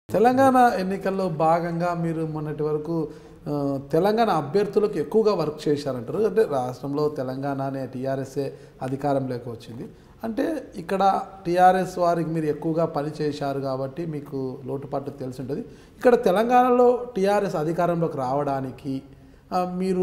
తెలంగాణ ఎన్నికల్లో భాగంగా మీరు మొన్నటి వరకు ఆ, తెలంగాణ అభ్యర్థులకు ఎక్కువగా వర్క్ చేశారంటారు అంటే రాష్ట్రంలో తెలంగాణ అనే టీఆర్ఎస్ఏ అధికారంలోకి వచ్చింది అంటే ఇక్కడ టీఆర్ఎస్ వారికి మీరు ఎక్కువగా పని చేశారు కాబట్టి మీకు లోటుపాటు తెలిసి ఉంటుంది ఇక్కడ తెలంగాణలో టీఆర్ఎస్ అధికారంలోకి రావడానికి ఆ, మీరు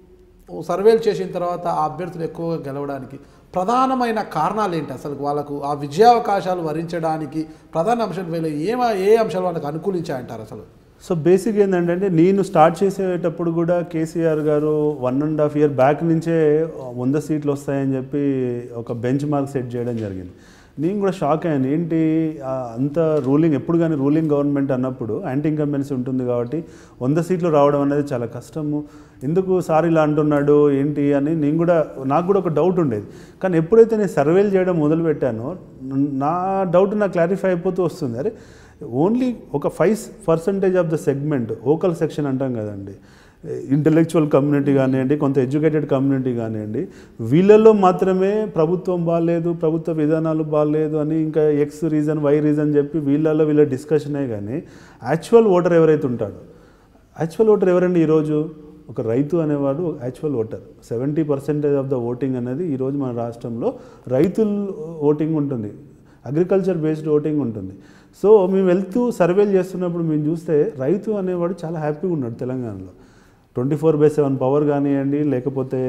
సర్వేలు చేసిన తర్వాత ఆ అభ్యర్థులు ఎక్కువగా గెలవడానికి ప్రధానమైన కారణాలు ఏంటి అసలు వాళ్ళకు ఆ విజయావకాశాలు వరించడానికి ప్రధాన అంశాలు వీళ్ళు ఏమ ఏ అంశాలు వాళ్ళకి అనుకూలించాయంటారు అసలు సో బేసిక్ ఏంటంటే నేను స్టార్ట్ చేసేటప్పుడు కూడా కేసీఆర్ గారు one and half year back నుంచే వంద సీట్లు వస్తాయని చెప్పి ఒక బెంచ్ మార్క్ సెట్ చేయడం జరిగింది నేను కూడా షాక్ అయ్యాను ఏంటి ఆ, అంత రూలింగ్ ఎప్పుడు కానీ రూలింగ్ గవర్నమెంట్ అన్నప్పుడు యాంటీ ఇన్కంబెన్సీ ఉంటుంది కాబట్టి వంద సీట్లు రావడం అనేది చాలా కష్టము ఎందుకు సార్ ఇలా అంటున్నాడు ఏంటి అని నేను కూడా నాకు కూడా ఒక డౌట్ ఉండేది కానీ ఎప్పుడైతే నేను సర్వేలు చేయడం మొదలుపెట్టానో నా డౌట్ నాకు క్లారిఫై అయిపోతూ వస్తుంది అరే ఓన్లీ ఒక five percentage of the segment vocal section అంటాం కదండి ఇంటలెక్చువల్ కమ్యూనిటీ కానివ్వండి కొంత ఎడ్యుకేటెడ్ కమ్యూనిటీ కానివ్వండి వీళ్ళల్లో మాత్రమే ప్రభుత్వం బాగాలేదు ప్రభుత్వ విధానాలు బాగాలేదు అని ఇంకా ఎక్స్ రీజన్ వై రీజన్ చెప్పి వీళ్ళల్లో వీళ్ళ డిస్కషనే కానీ యాక్చువల్ ఓటర్ ఎవరైతే ఉంటాడో యాక్చువల్ ఓటర్ ఎవరండి ఈరోజు ఒక రైతు అనేవాడు actual voter seventy percentage of the voting అనేది ఈరోజు మన రాష్ట్రంలో రైతుల ఓటింగ్ ఉంటుంది అగ్రికల్చర్ బేస్డ్ ఓటింగ్ ఉంటుంది సో మేము వెళ్తూ సర్వేలు చేస్తున్నప్పుడు మేము చూస్తే రైతు అనేవాడు చాలా హ్యాపీగా ఉన్నాడు తెలంగాణలో twenty four by seven power కానివ్వండి లేకపోతే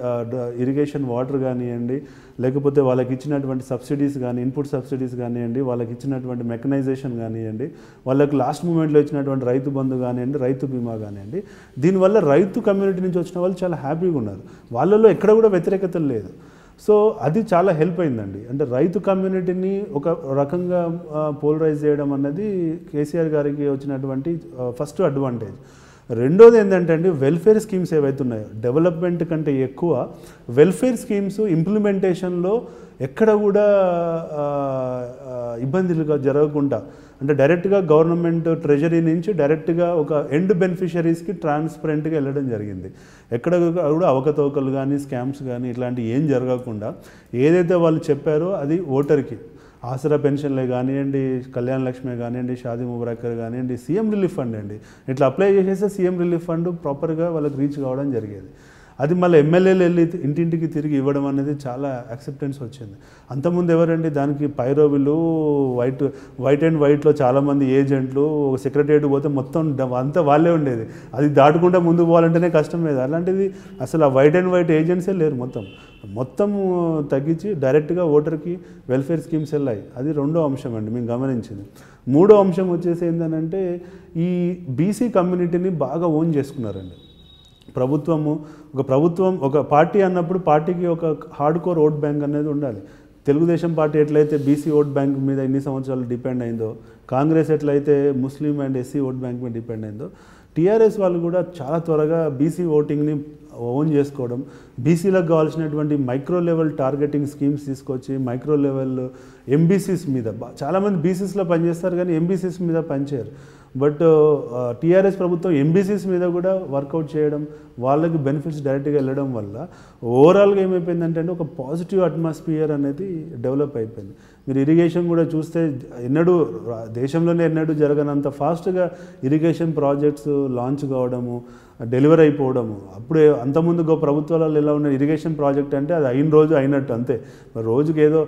ఇరిగేషన్ వాటర్ కానివ్వండి లేకపోతే వాళ్ళకి ఇచ్చినటువంటి సబ్సిడీస్ కానీ ఇన్పుట్ సబ్సిడీస్ కానివ్వండి వాళ్ళకి ఇచ్చినటువంటి మెకనైజేషన్ కానివ్వండి వాళ్ళకి లాస్ట్ మూమెంట్లో ఇచ్చినటువంటి రైతు బంధు కానివ్వండి రైతు బీమా కానివ్వండి దీనివల్ల రైతు కమ్యూనిటీ నుంచి వచ్చిన వాళ్ళు చాలా హ్యాపీగా ఉన్నారు వాళ్ళలో ఎక్కడ కూడా వ్యతిరేకత లేదు సో అది చాలా హెల్ప్ అయిందండి అంటే రైతు కమ్యూనిటీని ఒక రకంగా పోలరైజ్ చేయడం అన్నది కేసీఆర్ గారికి వచ్చినటువంటి ఫస్ట్ అడ్వాంటేజ్ రెండోది ఏంటంటే అండి వెల్ఫేర్ స్కీమ్స్ ఏవైతే ఉన్నాయో డెవలప్మెంట్ కంటే ఎక్కువ వెల్ఫేర్ స్కీమ్స్ ఇంప్లిమెంటేషన్లో ఎక్కడ కూడా ఆ, ఆ, ఇబ్బందులుగా జరగకుండా అంటే డైరెక్ట్గా గవర్నమెంట్ ట్రెజరీ నుంచి డైరెక్ట్గా ఒక ఎండ్ బెనిఫిషరీస్కి ట్రాన్స్పరెంట్గా వెళ్ళడం జరిగింది ఎక్కడ కూడా అవకతవకలు కానీ స్కామ్స్ కానీ ఇట్లాంటివి ఏం జరగకుండా ఏదైతే వాళ్ళు చెప్పారో అది ఓటర్కి ఆసరా పెన్షన్లే కానివ్వండి కళ్యాణ లక్ష్మి కానివ్వండి షాదీ ముబారకర్ కానివ్వండి సీఎం రిలీఫ్ ఫండ్ అండి ఇట్లా అప్లై చేసేస్తే సీఎం రిలీఫ్ ఫండ్ ప్రాపర్గా వాళ్ళకి రీచ్ కావడం జరిగేది అది మళ్ళీ ఎమ్మెల్యేలు వెళ్ళి ఇంటింటికి తిరిగి ఇవ్వడం అనేది చాలా యాక్సెప్టెన్స్ వచ్చింది అంతకుముందు ఎవరండి దానికి పైరోవిలు వైట్ వైట్ అండ్ వైట్లో చాలామంది ఏజెంట్లు ఒక సెక్రటరియట్ పోతే మొత్తం డ- అంతా వాళ్ళే ఉండేది అది దాటుకుంటా ముందు పోవాలంటేనే కష్టం లేదు అలాంటిది అసలు ఆ వైట్ అండ్ వైట్ ఏజెంట్సే లేరు మొత్తం మొత్తం తగ్గించి డైరెక్ట్గా ఓటర్కి వెల్ఫేర్ స్కీమ్స్ వెళ్ళాయి అది రెండో అంశం అండి మేము గమనించింది మూడో అంశం వచ్చేసి ఏంటంటే ఈ బీసీ కమ్యూనిటీని బాగా ఓన్ చేసుకున్నారండి ప్రభుత్వము ఒక ప్రభుత్వం ఒక పార్టీ అన్నప్పుడు పార్టీకి ఒక హార్డ్ కోర్ ఓట్ బ్యాంక్ అనేది ఉండాలి తెలుగుదేశం పార్టీ ఎట్లయితే బీసీ ఓట్ బ్యాంక్ మీద ఇన్ని సంవత్సరాలు డిపెండ్ అయిందో కాంగ్రెస్ ఎట్లయితే Muslim and SC vote bank మీద డిపెండ్ అయిందో టీఆర్ఎస్ వాళ్ళు కూడా చాలా త్వరగా బీసీ ఓటింగ్ని ఓన్ చేసుకోవడం బీసీలకు కావాల్సినటువంటి మైక్రో లెవెల్ టార్గెటింగ్ స్కీమ్స్ తీసుకొచ్చి మైక్రో లెవెల్ ఎంబీసీస్ మీద బా- చాలామంది బీసీస్లో పనిచేస్తారు కానీ ఎంబీసీస్ మీద పనిచేయరు బట్ టీఆర్ఎస్ ప్రభుత్వం ఎంబీసీస్ మీద కూడా వర్కౌట్ చేయడం వాళ్ళకి బెనిఫిట్స్ డైరెక్ట్గా వెళ్ళడం వల్ల ఓవరాల్గా ఏమైపోయిందంటే అండి ఒక పాజిటివ్ అట్మాస్ఫియర్ అనేది డెవలప్ అయిపోయింది మీరు ఇరిగేషన్ కూడా చూస్తే ఎన్నడూ రా- దేశంలోనే ఎన్నడూ జరగనంత ఫాస్ట్గా ఇరిగేషన్ ప్రాజెక్ట్స్ లాంచ్ కావడము డెలివర్ అయిపోవడము అప్పుడే అంతకుముందు గో ప్రభుత్వాలలో ఎలా ఉన్న ఇరిగేషన్ ప్రాజెక్ట్ అంటే అది అయిన రోజు అయినట్టు అంతే మరి రోజుకి ఏదో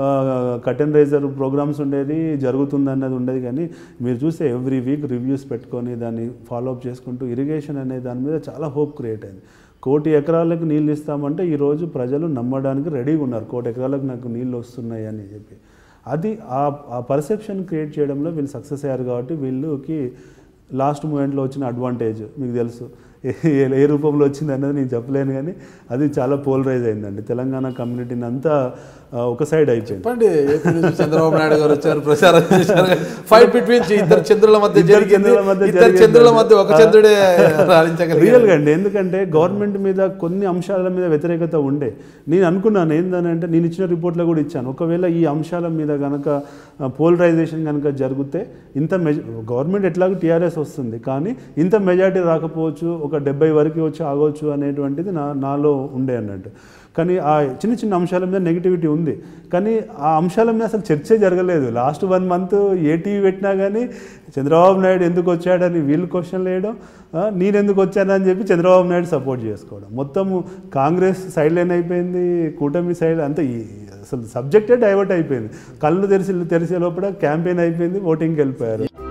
కటన్ రైజర్ ప్రోగ్రామ్స్ ఉండేది జరుగుతుంది అన్నది ఉండేది కానీ మీరు చూస్తే ఎవ్రీ వీక్ రివ్యూస్ పెట్టుకొని దాన్ని ఫాలోఅప్ చేసుకుంటూ ఇరిగేషన్ అనే దాని మీద చాలా హోప్ క్రియేట్ అయింది కోటి ఎకరాలకు నీళ్ళు ఇస్తామంటే ఈరోజు ప్రజలు నమ్మడానికి రెడీగా ఉన్నారు కోటి ఎకరాలకు నాకు నీళ్ళు వస్తున్నాయి అని చెప్పి అది ఆ ఆ పర్సెప్షన్ క్రియేట్ చేయడంలో వీళ్ళు సక్సెస్ అయ్యారు కాబట్టి వీళ్ళకి లాస్ట్ మూమెంట్లో వచ్చిన అడ్వాంటేజ్ మీకు తెలుసు ఏ ఏ రూపంలో వచ్చింది అన్నది నేను చెప్పలేను కానీ అది చాలా పోలరైజ్ అయిందండి తెలంగాణ కమ్యూనిటీని అంతా ఆ, ఒక సైడ్ అయిపోయింది చెప్పండి ఏపీ నుంచి చంద్రబాబు నాయుడు గారు వచ్చారు ప్రచారం చేశారు ఫైట్ బిట్వీన్ ఇద్దరు చంద్రుల మధ్య ఇద్దరు జరిగింది చంద్రుల మధ్య ఇద్దరు జరిగింది. చంద్రుల మధ్య ఒక చంద్రుడే రాణించగలిగారు రియల్గా అండి ఎందుకంటే గవర్నమెంట్ మీద కొన్ని అంశాల మీద వ్యతిరేకత ఉండే నేను అనుకున్నాను ఏంటంటే నేను ఇచ్చిన రిపోర్ట్లో కూడా ఇచ్చాను ఒకవేళ ఈ అంశాల మీద కనుక పోలరైజేషన్ కనుక జరిగితే ఇంత మెజ గవర్నమెంట్ ఎట్లాగో టీఆర్ఎస్ వస్తుంది కానీ ఇంత మెజారిటీ రాకపోవచ్చు ఒక ఒక డెబ్బై వరకు వచ్చి ఆగవచ్చు అనేటువంటిది నా నాలో ఉండే అన్నట్టు కానీ ఆ చిన్న చిన్న అంశాల మీద నెగిటివిటీ ఉంది కానీ ఆ అంశాల మీద అసలు చర్చే జరగలేదు లాస్ట్ వన్ మంత్ ఏ టీవీ పెట్టినా కానీ చంద్రబాబు నాయుడు ఎందుకు వచ్చాడని వీళ్ళు క్వశ్చన్లు వేయడం ఆ, నేను ఎందుకు వచ్చానని చెప్పి చంద్రబాబు నాయుడు సపోర్ట్ చేసుకోవడం మొత్తం కాంగ్రెస్ సైడ్ లైన్ అయిపోయింది కూటమి సైడ్ అంతా ఈ- అసలు సబ్జెక్టే డైవర్ట్ అయిపోయింది కళ్ళు తెరిచి తెరిసే లోపల క్యాంపెయిన్ అయిపోయింది ఓటింగ్కి వెళ్ళిపోయారు